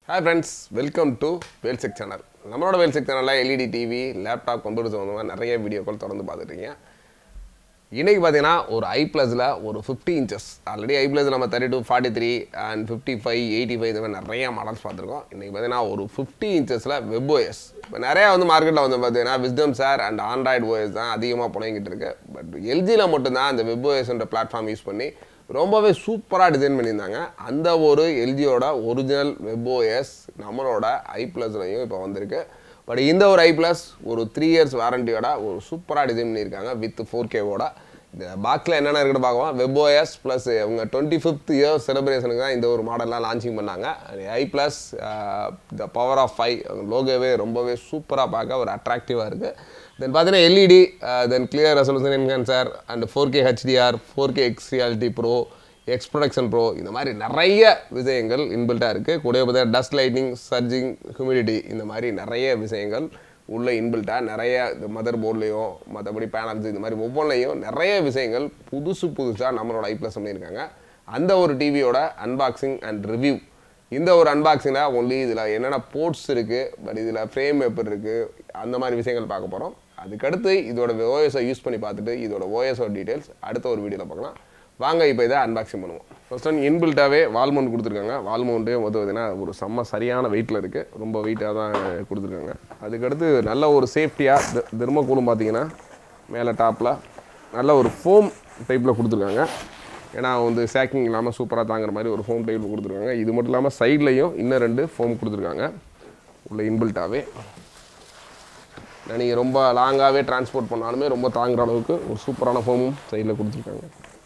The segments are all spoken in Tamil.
ஹாய் ஃப்ரெண்ட்ஸ் வெல்கம் டு வேல்செக் சேனல் நம்மளோட வேல்செக் சேனலில் எல்இடி டிவி லேப்டாப் கம்ப்யூட்டர் சம்மந்தமாக நிறைய வீடியோக்கள் தொடர்ந்து பார்த்துட்ருக்கீங்க இன்றைக்கி பார்த்தீங்கன்னா ஒரு ஐ ப்ளஸில் ஒரு fifty inches already I plus நம்ம thirty two forty three and fifty five eighty five இந்த மாதிரி நிறைய மாடல்ஸ் பார்த்துருக்கோம் இன்றைக்கி பார்த்தீங்கன்னா ஒரு ஃபிஃப்டி இன்ச்சஸில் வெப் ஓஎஸ் இப்போ நிறையா வந்து மார்க்கெட்டில் வந்து பார்த்தீங்கன்னா விஸ்டம் சார் அண்ட் ஆண்ட்ராய்டு ஓஎஸ் தான் அதிகமாக புழங்கிட்டு இருக்கு பட் எல்ஜியில் மட்டும்தான் அந்த வெப் ஓஎஸ்ன்ற பிளாட்ஃபார்ம் யூஸ் பண்ணி ரொம்பவே சூப்பராக டிசைன் பண்ணியிருந்தாங்க அந்த ஒரு எல்ஜியோட ஒரிஜினல் வெப் ஓஎஸ் நம்மளோட ஐ ப்ளஸ்லையும் இப்போ வந்திருக்கு பட் இந்த ஒரு ஐ ப்ளஸ் ஒரு த்ரீ இயர்ஸ் வாரண்டியோட ஒரு சூப்பராக டிசைன் பண்ணியிருக்காங்க வித் ஃபோர் கேவோட இந்த பாக்ஸில் என்னென்ன இருக்குன்னு பார்க்கலாம் வெப் ஓஎஸ் ப்ளஸ் உங்க டுவெண்ட்டி ஃபிஃப்த் இயர் செலிப்ரேஷனுக்கு தான் இந்த ஒரு மாடல்லாம் லான்ச்சிங் பண்ணாங்க I plus the power of five லோகோவே ரொம்பவே சூப்பராக பார்க்க ஒரு அட்ராக்டிவாக இருக்குது தென் பார்த்தீங்கன்னா LED then clear resolution enhancer and four K HDR four K X reality pro X production pro இந்த மாதிரி நிறைய விஷயங்கள் இன்பில்ட்டாக இருக்குது கூட பார்த்தீங்கன்னா டஸ்ட் லைட்டிங் சர்ஜிங் ஹியூமிடிட்டி இந்த மாதிரி நிறைய விஷயங்கள் உள்ள இன்பில்ட்டாக நிறைய இந்த மதர் போர்ட்லேயும் மற்றபடி பேனல்ஸ் இந்த மாதிரி ஒவ்வொன்றையும் நிறைய விஷயங்கள் புதுசு புதுசாக நம்மளோட ஐ ப்ளஸ் பண்ணியிருக்காங்க அந்த ஒரு டிவியோட அன்பாக்சிங் அண்ட் ரிவ்யூ இந்த ஒரு அன்பாக்சிங்கில் ஒன்லி இதில் என்னென்ன போர்ட்ஸ் இருக்குது பட் இதில் ஃப்ரேம் எப்படி இருக்குது அந்த மாதிரி விஷயங்கள் பார்க்க போகிறோம் அதுக்கடுத்து இதோட ஓஎஸை யூஸ் பண்ணி பார்த்துட்டு இதோட ஓஎஸோட டீட்டெயில்ஸ் அடுத்த ஒரு வீடியோவில் பார்க்கலாம் வாங்க இப்போ இதை அன்பாக்சிங் பண்ணுவோம் ஃபர்ஸ்ட் ஒன் இன்பில்ட்டாகவே வால் மவுண்ட் கொடுத்துருக்காங்க வால் மவுண்டே வந்து பார்த்தீங்கன்னா ஒரு செம்ம சரியான வெயிட்டில் இருக்குது ரொம்ப வெயிட்டாக தான் கொடுத்துருக்காங்க அதுக்கடுத்து நல்ல ஒரு சேஃப்டியாக திருமக்கூலும் பார்த்தீங்கன்னா மேலே டாப்பில் நல்ல ஒரு ஃபோம் டைப்பில் கொடுத்துருக்காங்க ஏன்னா வந்து சேக்கிங் இல்லாமல் சூப்பராக தாங்குற மாதிரி ஒரு ஃபோம் டைப்பில் கொடுத்துருக்காங்க இது மட்டும் இல்லாமல் சைட்லேயும் இன்னும் ரெண்டு ஃபோம் கொடுத்துருக்காங்க உள்ள இன்பில்ட்டாகவே நீங்கள் ரொம்ப லாங்காகவே டிரான்ஸ்போர்ட் பண்ணாலுமே ரொம்ப தாங்குற அளவுக்கு ஒரு சூப்பரான ஃபோமும் சைடில் கொடுத்துருக்காங்க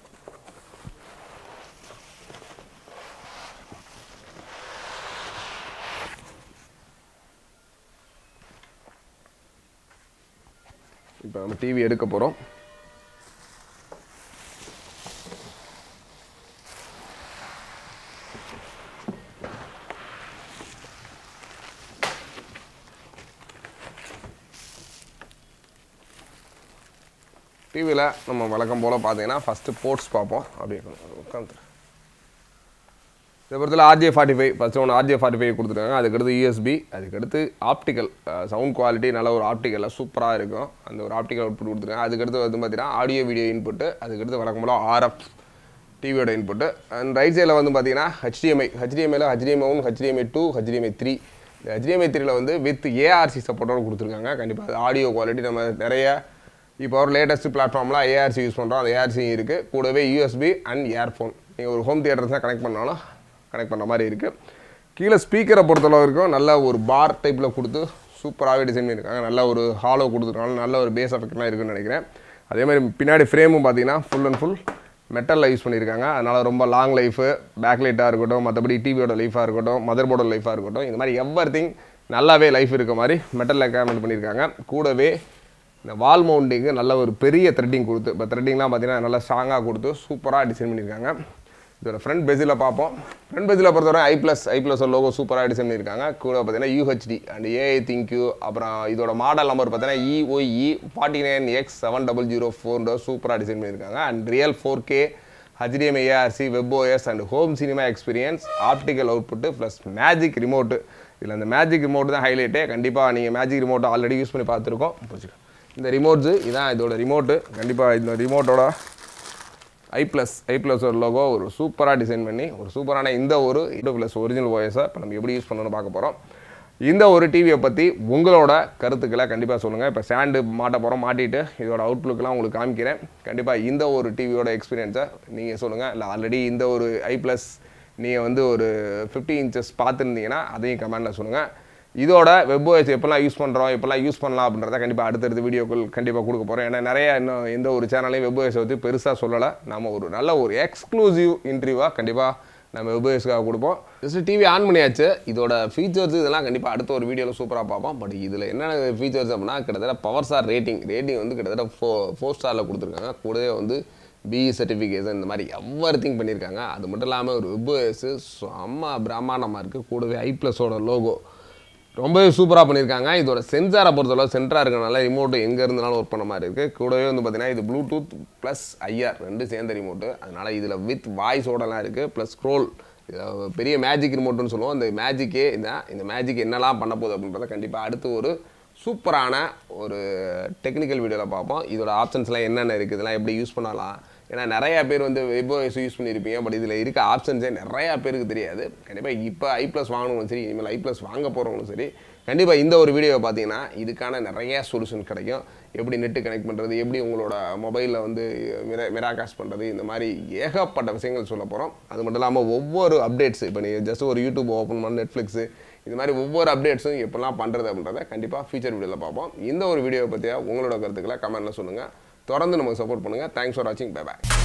இப்போ நம்ம டிவி எடுக்க போகிறோம் டிவியில் நம்ம வழக்கம் போல் பார்த்தீங்கன்னா ஃபஸ்ட்டு போர்ட்ஸ் பார்ப்போம் அப்படி உட்காந்து இதை பொறுத்தல ஆர்ஜே ஃபார்ட்டி ஃபைவ் ஃபஸ்ட்டு ஒன்று ஆர்ஜே ஃபார்ட்டி ஃபைவ் கொடுத்துருக்காங்க அதுக்கடுத்து யூஎஸ்பி அதுக்கடுத்து ஆப்டிக்கல் சவுண்ட் குவாலிட்டி நல்ல ஒரு ஆப்டிக்கலில் சூப்பராக இருக்கும் அந்த ஒரு ஆப்டிக்கல் அவுட்புட் கொடுத்துருக்காங்க அதுக்கடுத்து வந்து பார்த்தீங்கன்னா ஆடியோ வீடியோ இன்புட்டு அதுக்கடுத்து வழக்கம் போல் ஆர்எஃப் டிவியோட இன்புட்டு அண்ட் ரைட் சைடில் வந்து பார்த்தீங்கன்னா ஹெச்டிஎம்ஐ ஹெச்டிஎம்ஐல HDMI one HDMI two HDMI three இந்த ஹெச்டிஎம்ஐ த்ரீல வந்து வித் ஏஆர்சி சப்போர்ட்டோட கொடுத்துருக்காங்க கண்டிப்பாக ஆடியோ குவாலிட்டி நம்ம நிறைய இப்போ ஒரு லேட்டஸ்ட் பிளாட்ஃபார்ம்லாம் ஏஆர்சி யூஸ் பண்ணுறோம் அந்த ஏஆர்சி இருக்குது கூடவே யூஎஸ்பி அண்ட் இயர்ஃபோன் நீங்கள் ஒரு ஹோம் தியேட்டர்ஸ் தான் கனெக்ட் பண்ணாலும் கனெக்ட் பண்ணுற மாதிரி இருக்குது கீழே ஸ்பீக்கரை பொறுத்தளவு இருக்கும் நல்ல ஒரு பார் டைப்பில் கொடுத்து சூப்பராகவே டிசைன் பண்ணியிருக்காங்க நல்ல ஒரு ஹாலோ கொடுத்துருக்காங்க நல்ல ஒரு பேஸ் எஃபெக்ட்லாம் இருக்குன்னு நினைக்கிறேன் அதே மாதிரி பின்னாடி ஃப்ரேமும் பார்த்தீங்கன்னா ஃபுல் அண்ட் ஃபுல் மெட்டலில் யூஸ் பண்ணியிருக்காங்க அதனால் ரொம்ப லாங் லைஃபு பேக்லைட்டாக இருக்கட்டும் மற்றபடி டிவியோட லைஃபாக இருக்கட்டும் மதர் போர்டோட லைஃபாக இருக்கட்டும் இந்த மாதிரி எவ்ரி திங் நல்லாவே லைஃப் இருக்க மாதிரி மெட்டலில் கேமெண்ட் பண்ணியிருக்காங்க கூடவே இந்த வால் மவுண்டிங்கு நல்ல ஒரு பெரிய த்ரெட்டிங் கொடுத்து இப்போ த்ரெட்டிங்லாம் பார்த்தீங்கன்னா நல்லா ஸ்ட்ராங்காக கொடுத்து சூப்பராக டிசைன் பண்ணியிருக்காங்க இதோட ஃப்ரண்ட் பேஜில் பார்ப்போம் ஃப்ரண்ட் பேஜில் பொறுத்தவரை I plus I plus logo சூப்பராக டிசைன் பண்ணியிருக்காங்க கூட பார்த்தீங்கன்னா யூஹெச்டி அண்ட் ஏஐ திங்க்யூ அப்புறம் இதோட மாடல் நம்பர் பார்த்தீங்கன்னா இஒஇ forty nine X seven double zero four சூப்பராக டிசைன் பண்ணியிருக்காங்க and real four K HDMI ARC webOS and home cinema experience optical output plus magic remote இதில் அந்த மேஜிக் ரிமோட் தான் ஹைலைட்டே கண்டிப்பாக நீங்கள் மேஜிக் ரிமோட்டை ஆல்ரெடி யூஸ் பண்ணி பார்த்துருக்கோம் புரிஞ்சுக்கோ இந்த ரிமோட்ஸு இதான் இதோட ரிமோட்டு கண்டிப்பாக இந்த ரிமோட்டோட ஐ ப்ளஸ் ஐ ப்ளஸ் ஒரு லோகோ ஒரு சூப்பராக டிசைன் பண்ணி ஒரு சூப்பரான இந்த ஒரு இடு ப்ளஸ் ஒரிஜினல் ஓஎஸை இப்போ நம்ம எப்படி யூஸ் பண்ணணும்னு பார்க்க போகிறோம் இந்த ஒரு டிவியை பற்றி உங்களோட கருத்துக்களை கண்டிப்பாக சொல்லுங்கள் இப்போ ஸ்டாண்டு மாட்ட போகிறோம் மாட்டிட்டு இதோட அவுட்லுக்கெலாம் உங்களுக்கு காமிக்கிறேன் கண்டிப்பாக இந்த ஒரு டிவியோட எக்ஸ்பீரியன்ஸை நீங்கள் சொல்லுங்கள் இல்லை ஆல்ரெடி இந்த ஒரு ஐ ப்ளஸ் நீங்கள் வந்து ஒரு ஃபிஃப்டி இன்ச்சஸ் பார்த்துருந்தீங்கன்னா அதையும் கமெண்டில் சொல்லுங்கள் இதோட வெப்ஓஎஸ் எப்போல்லாம் யூஸ் பண்ணுறோம் எப்போல்லாம் யூஸ் பண்ணலாம் அப்படின்றத கண்டிப்பாக அடுத்தடுத்த வீடியோக்கள் கண்டிப்பாக கொடுக்க போகிறோம் ஏன்னா நிறைய இன்னும் எந்த ஒரு சேனலையும் வெப்ஓஎஸ் பற்றி பெருசாக சொல்லலை நம்ம ஒரு நல்ல ஒரு எக்ஸ்க்ளூசிவ் இன்டர்வியூவாக கண்டிப்பாக நம்ம வெப்ஓஎஸ்க்காக கொடுப்போம் ஜஸ்ட் டிவி ஆன் பண்ணியாச்சு இதோட ஃபீச்சர்ஸ் இதெல்லாம் கண்டிப்பாக அடுத்த ஒரு வீடியோவில் சூப்பராக பார்ப்போம் பட் இதில் என்னென்ன ஃபீச்சர்ஸ் அப்படின்னா கிட்டத்தட்ட பவர் ஸ்டார் ரேட்டிங் ரேட்டிங் வந்து கிட்டத்தட்ட ஃபோ ஃபோர் ஸ்டாரில் கொடுத்துருக்காங்க கூடவே வந்து பிஇ சர்டிஃபிகேஷன் இந்த மாதிரி எவ்வரி திங் பண்ணியிருக்காங்க அது மட்டும் இல்லாமல் ஒரு வெப்ஓஎஸ் செம்ம பிரம்மாண்டமாக இருக்குது கூடவே ஐ ப்ளஸோட லோகோ ரொம்பவே சூப்பராக பண்ணியிருக்காங்க இதோட சென்சாரை பொறுத்தளவு சென்டராக இருக்கனால ரிமோட்டு எங்கே இருந்தாலும் ஒர்க் பண்ண மாதிரி இருக்குது கூடவே வந்து பார்த்தீங்கன்னா இது ப்ளூடூத் ப்ளஸ் ஐஆர் ரெண்டு சேர்ந்த ரிமோட்டு அதனால் இதில் வித் வாய்ஸோடலாம் இருக்குது ப்ளஸ் ஸ்க்ரோல் இது பெரிய மேஜிக் ரிமோட்டுன்னு சொல்லுவோம் இந்த மேஜிக்கே இதான் இந்த மேஜிக் என்னெல்லாம் பண்ண போகுது அப்படின்றத கண்டிப்பாக அடுத்து ஒரு சூப்பரான ஒரு டெக்னிக்கல் வீடியோவில் பார்ப்போம் இதோட ஆப்ஷன்ஸ்லாம் என்னென்ன இருக்குது இதெல்லாம் எப்படி யூஸ் பண்ணலாம் ஏன்னா நிறைய பேர் வந்து வெப்ஓஎஸ் யூஸ் பண்ணியிருப்பீங்க பட் இதில் இருக்க ஆப்ஷன்ஸே நிறையா பேருக்கு தெரியாது கண்டிப்பாக இப்போ ஐ ப்ளஸ் வாங்கணும் சரி இனிமேல் ஐ ப்ளஸ் வாங்க போகிறவங்களும் சரி கண்டிப்பாக இந்த ஒரு வீடியோவை பார்த்தீங்கன்னா இதுக்கான நிறைய சொல்யூஷன் கிடைக்கும் எப்படி நெட்டு கனெக்ட் பண்ணுறது எப்படி உங்களோட மொபைலில் வந்து மிரா மிராகாஸ்ட் பண்ணுறது இந்த மாதிரி ஏகப்பட்ட விஷயங்கள் சொல்ல போகிறோம் அது மட்டும் இல்லாமல் ஒவ்வொரு அப்டேட்ஸ் இப்போ நீங்கள் ஜஸ்ட் ஒரு யூடியூப் ஓப்பன் பண்ண நெட்ஃப்ளிக்ஸு இது மாதிரி ஒவ்வொரு அப்டேட்ஸும் எப்படிலாம் பண்ணுறது அப்படின்றத கண்டிப்பாக ஃபியூச்சர் வீடியோவில் பார்ப்போம் இந்த ஒரு வீடியோவை பற்றியா உங்களோட கருத்துக்களை கமெண்ட்டில் சொல்லுங்கள் தொடர்ந்து நமக்கு சப்போர்ட் பண்ணுங்கள் தேங்க்ஸ் ஃபார் வாட்சிங் பை பாய்